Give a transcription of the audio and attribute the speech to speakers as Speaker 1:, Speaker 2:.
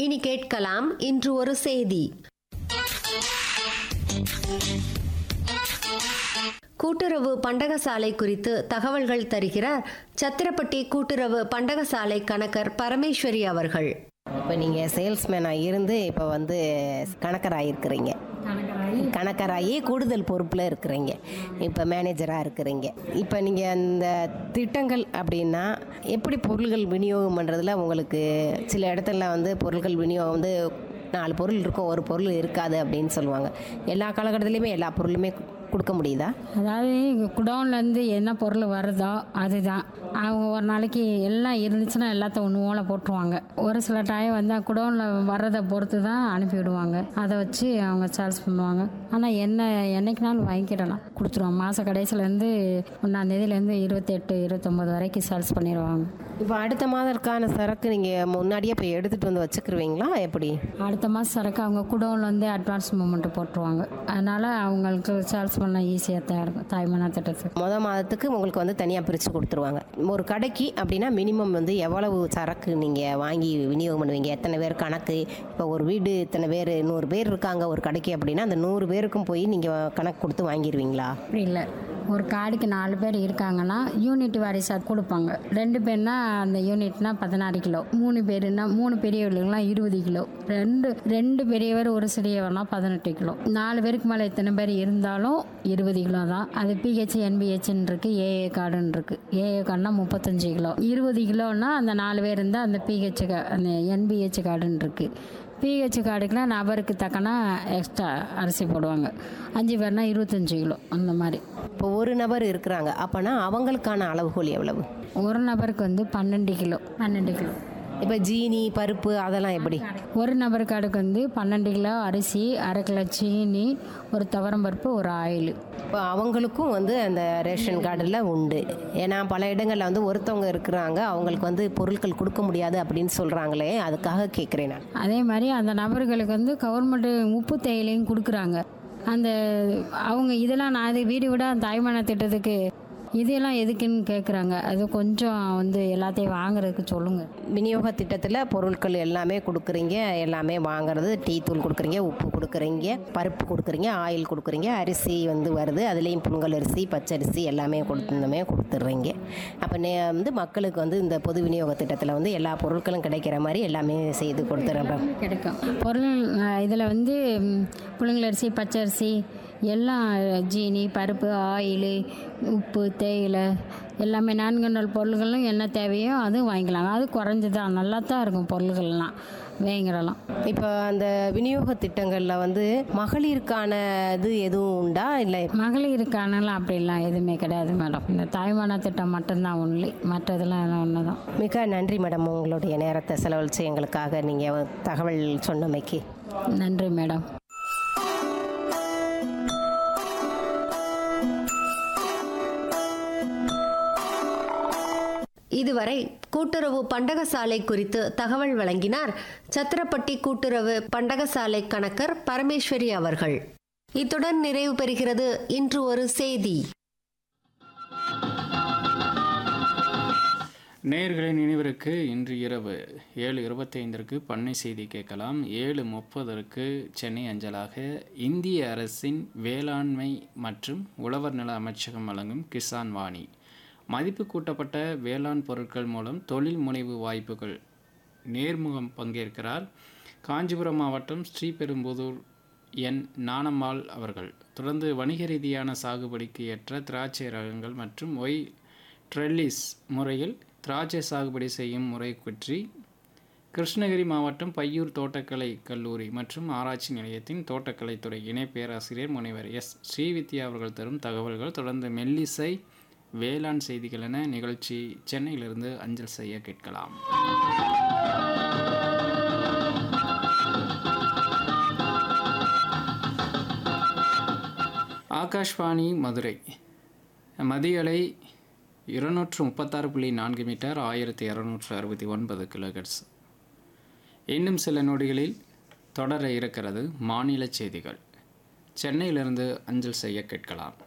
Speaker 1: இனி கேட்கலாம் இன்று ஒரு செய்தி கூட்டுறவு பண்டகசாலை குறித்து தகவல்கள் தருகிறார் சத்திரப்பட்டி கூட்டுறவு பண்டகசாலை கணக்கர் பரமேஸ்வரி அவர்கள்
Speaker 2: இப்போ நீங்கள் சேல்ஸ்மேனாக இருந்து இப்போ வந்து கணக்கராக இருக்கிறீங்க கணக்கராகி கூடுதல் பொறுப்பில் இருக்கிறீங்க இப்போ மேனேஜராக இருக்கிறீங்க இப்போ நீங்கள் அந்த திட்டங்கள் அப்படின்னா எப்படி பொருள்கள் விநியோகம் பண்ணுறதுல உங்களுக்கு சில இடத்துல வந்து பொருட்கள் விநியோகம் வந்து நாலு பொருள் இருக்கும் ஒரு பொருள் இருக்காது அப்படின்னு சொல்லுவாங்க எல்லா காலகட்டத்துலேயுமே எல்லா பொருளுமே கொடுக்க முடியுதா
Speaker 3: அதாவது குடோன்லேருந்து என்ன பொருள் வருதோ அதுதான் அவங்க ஒரு நாளைக்கு எல்லாம் இருந்துச்சுன்னா எல்லாத்த ஒன்று ஓலை போட்டுருவாங்க ஒரு சில டைம் வந்து குடோனில் வர்றதை பொறுத்து தான் அனுப்பிவிடுவாங்க அதை வச்சு அவங்க சேல்ஸ் பண்ணுவாங்க ஆனால் என்ன என்னைக்குனாலும் வாங்கிக்கிடலாம் கொடுத்துருவாங்க மாத கடைசிலேருந்து ஒன்றாந்தேதியிலேருந்து இருபத்தெட்டு இருபத்தொம்போது வரைக்கும் சேல்ஸ் பண்ணிடுவாங்க
Speaker 2: இப்போ அடுத்த மாதத்துக்கான சரக்கு நீங்கள் முன்னாடியே போய் எடுத்துகிட்டு வந்து வச்சுக்கிருவீங்களா எப்படி
Speaker 3: அடுத்த மாதம் சரக்கு அவங்க குடோனில் வந்து அட்வான்ஸ் மூமெண்ட் போட்டுருவாங்க அதனால் அவங்களுக்கு சேல்ஸ் பண்ண ஈஸியாக தான் இருக்கும் தாய்மனா திட்டத்துக்கு
Speaker 2: மொதல் மாதத்துக்கு உங்களுக்கு வந்து தனியாக பிரித்து கொடுத்துருவாங்க ஒரு கடைக்கு அப்படின்னா மினிமம் வந்து எவ்வளவு சரக்கு நீங்கள் வாங்கி விநியோகம் பண்ணுவீங்க எத்தனை பேர் கணக்கு இப்போ ஒரு வீடு இத்தனை பேர் நூறு பேர் இருக்காங்க ஒரு கடைக்கு அப்படின்னா அந்த நூறு பேருக்கும் போய் நீங்கள் கணக்கு கொடுத்து வாங்கிடுவீங்களா
Speaker 3: அப்படி இல்லை ஒரு கார்டுக்கு நாலு பேர் இருக்காங்கன்னா யூனிட் வாரிசாக கொடுப்பாங்க ரெண்டு பேர்னா அந்த யூனிட்னா பதினாறு கிலோ மூணு பேருனா மூணு பெரியவர்களுக்குலாம் இருபது கிலோ ரெண்டு ரெண்டு பெரியவர் ஒரு சிறியவர்னா பதினெட்டு கிலோ நாலு பேருக்கு மேலே இத்தனை பேர் இருந்தாலும் இருபது கிலோ தான் அது பிஹெச் என்பிஹெச்னு இருக்கு ஏஏ கார்டுன்னு இருக்கு ஏஏ கார்டுனா முப்பத்தஞ்சு கிலோ இருபது கிலோன்னா அந்த நாலு பேர் இருந்தால் அந்த பிஹெச் அந்த என்பிஹெச் கார்டுன்னு இருக்கு பிஹெச் கார்டுக்குலாம் நபருக்கு தக்கனா எக்ஸ்ட்ரா அரிசி போடுவாங்க அஞ்சு பேர்னா இருபத்தஞ்சு கிலோ அந்த மாதிரி
Speaker 2: இப்போ ஒரு நபர் இருக்கிறாங்க அப்போனா அவங்களுக்கான அளவுகோல் எவ்வளவு
Speaker 3: ஒரு நபருக்கு வந்து பன்னெண்டு கிலோ பன்னெண்டு கிலோ
Speaker 2: இப்போ ஜீனி பருப்பு அதெல்லாம் எப்படி
Speaker 3: ஒரு நபர் கார்டுக்கு வந்து பன்னெண்டு கிலோ அரிசி அரை கிலோ சீனி ஒரு துவரம் பருப்பு ஒரு ஆயில்
Speaker 2: இப்போ அவங்களுக்கும் வந்து அந்த ரேஷன் கார்டில் உண்டு ஏன்னா பல இடங்களில் வந்து ஒருத்தவங்க இருக்கிறாங்க அவங்களுக்கு வந்து பொருட்கள் கொடுக்க முடியாது அப்படின்னு சொல்கிறாங்களே அதுக்காக கேட்குறேன் நான்
Speaker 3: அதே மாதிரி அந்த நபர்களுக்கு வந்து கவர்மெண்ட் உப்பு தேயிலையும் கொடுக்குறாங்க அந்த அவங்க இதெல்லாம் நான் இது வீடு விட தாய்மான திட்டத்துக்கு இதெல்லாம் எதுக்குன்னு கேட்குறாங்க அது கொஞ்சம் வந்து எல்லாத்தையும் வாங்குறதுக்கு சொல்லுங்கள்
Speaker 2: விநியோக திட்டத்தில் பொருட்கள் எல்லாமே கொடுக்குறீங்க எல்லாமே வாங்குறது டீ தூள் கொடுக்குறீங்க உப்பு கொடுக்குறீங்க பருப்பு கொடுக்குறீங்க ஆயில் கொடுக்குறீங்க அரிசி வந்து வருது அதுலேயும் புழுங்கல் அரிசி பச்சரிசி எல்லாமே கொடுத்துருந்தமே கொடுத்துட்றீங்க அப்போ நே வந்து மக்களுக்கு வந்து இந்த பொது விநியோக திட்டத்தில் வந்து எல்லா பொருட்களும் கிடைக்கிற மாதிரி எல்லாமே செய்து கொடுத்துட்றேன்
Speaker 3: கிடைக்கும் பொருள் இதில் வந்து ம், புழுங்கலரிசி பச்சரிசி எல்லாம் ஜீனி பருப்பு ஆயில் உப்பு தேயிலை எல்லாமே நான்கு நாள் பொருள்களும் என்ன தேவையோ அதுவும் வாங்கிக்கலாம் அது குறைஞ்சதான் நல்லா தான் இருக்கும் பொருள்கள்லாம் வாங்கிடலாம்
Speaker 2: இப்போ அந்த விநியோக திட்டங்களில் வந்து மகளிருக்கான இது எதுவும் உண்டா இல்லை
Speaker 3: மகளிருக்கானலாம் அப்படிலாம் எதுவுமே கிடையாது மேடம் இந்த தாய்மான திட்டம் மட்டும்தான் ஒன்லி மற்றதெல்லாம் எல்லாம் ஒன்று தான்
Speaker 2: மிக நன்றி மேடம் உங்களுடைய நேரத்தை செலவழித்து எங்களுக்காக நீங்கள் தகவல் சொன்னமைக்கு
Speaker 3: நன்றி மேடம்
Speaker 1: இதுவரை கூட்டுறவு பண்டகசாலை குறித்து தகவல் வழங்கினார் சத்திரப்பட்டி கூட்டுறவு பண்டகசாலை கணக்கர் பரமேஸ்வரி அவர்கள் இத்துடன் நிறைவு பெறுகிறது இன்று ஒரு செய்தி
Speaker 4: நேயர்களின் நினைவிற்கு இன்று இரவு ஏழு இருபத்தைந்திற்கு பண்ணை செய்தி கேட்கலாம் ஏழு முப்பதற்கு சென்னை அஞ்சலாக இந்திய அரசின் வேளாண்மை மற்றும் உழவர் நல அமைச்சகம் வழங்கும் கிசான் வாணி மதிப்பு கூட்டப்பட்ட வேளாண் பொருட்கள் மூலம் தொழில் முனைவு வாய்ப்புகள் நேர்முகம் பங்கேற்கிறார் காஞ்சிபுரம் மாவட்டம் ஸ்ரீபெரும்புதூர் என் நாணம்மாள் அவர்கள் தொடர்ந்து வணிக ரீதியான சாகுபடிக்கு ஏற்ற திராட்சை ரகங்கள் மற்றும் ஒய் ட்ரெல்லிஸ் முறையில் திராட்சை சாகுபடி செய்யும் முறை பற்றி கிருஷ்ணகிரி மாவட்டம் பையூர் தோட்டக்கலை கல்லூரி மற்றும் ஆராய்ச்சி நிலையத்தின் தோட்டக்கலைத்துறை இணை பேராசிரியர் முனைவர் எஸ் ஸ்ரீவித்யா அவர்கள் தரும் தகவல்கள் தொடர்ந்து மெல்லிசை வேளாண் செய்திகள் என நிகழ்ச்சி சென்னையிலிருந்து அஞ்சல் செய்ய கேட்கலாம் ஆகாஷ்வாணி மதுரை மதியலை இருநூற்று முப்பத்தாறு புள்ளி நான்கு மீட்டர் ஆயிரத்தி இரநூற்று அறுபத்தி ஒன்பது கிலோகட்ஸ் இன்னும் சில நொடிகளில் தொடர இருக்கிறது மாநில செய்திகள் சென்னையிலிருந்து அஞ்சல் செய்ய கேட்கலாம்